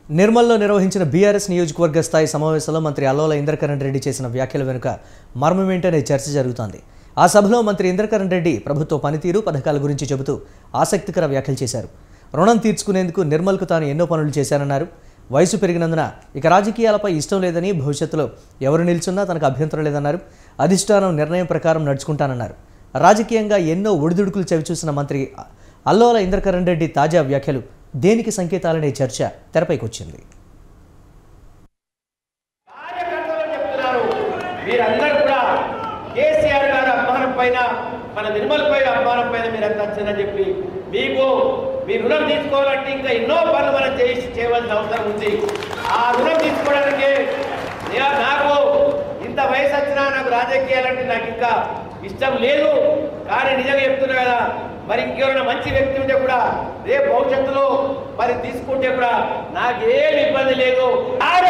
నిర్మల్లో నిర్వహించిన బీఆర్ఎస్ నియోజకవర్గ స్థాయి సమావేశంలో మంత్రి అల్లోల ఇంద్రకరణ్ రెడ్డి చేసిన వ్యాఖ్యల వెనుక మర్మమేంటనే చర్చ జరుగుతోంది ఆ సభలో మంత్రి ఇంద్రకరణ్ రెడ్డి ప్రభుత్వ పనితీరు పథకాల గురించి చెబుతూ ఆసక్తికర వ్యాఖ్యలు చేశారు రుణం తీర్చుకునేందుకు నిర్మల్కు తాను ఎన్నో పనులు చేశానన్నారు వయసు పెరిగినందున ఇక రాజకీయాలపై ఇష్టం లేదని భవిష్యత్తులో ఎవరు నిల్చున్నా తనకు అభ్యంతరం లేదన్నారు అధిష్టానం నిర్ణయం ప్రకారం నడుచుకుంటానన్నారు రాజకీయంగా ఎన్నో ఒడిదుడుకులు చవిచూసిన మంత్రి అల్లోల ఇంద్రకరణ్ రెడ్డి తాజా వ్యాఖ్యలు దేనికి సంకేతాలనే చర్చ తెరపైకొచ్చింది కార్యకర్తలు చెప్తున్నారు మీరందరూ కూడా కేసీఆర్ గారి అభిమానం పైన మన నిర్మల్ పై అభిమానం పైన మీరంతా వచ్చిందని చెప్పి మీకు మీ రుణం తీసుకోవాలంటే ఇంకా ఎన్నో పనులు మనం చేసి చేయవలసిన అవసరం ఉంది ఆ రుణం తీసుకోవడానికి నే- నాకు ఇంత వయసు వచ్చినా నాకు రాజకీయాలంటే నాకు ఇంకా ఇష్టం లేదు కానీ నిజంగా చెప్తున్నా కదా మరి ఇంకెవరైనా మంచి వ్యక్తి ఉంటే కూడా రేపు భవిష్యత్తులో మరి తీసుకుంటే కూడా నాకేం ఇబ్బంది లేదు ఆడ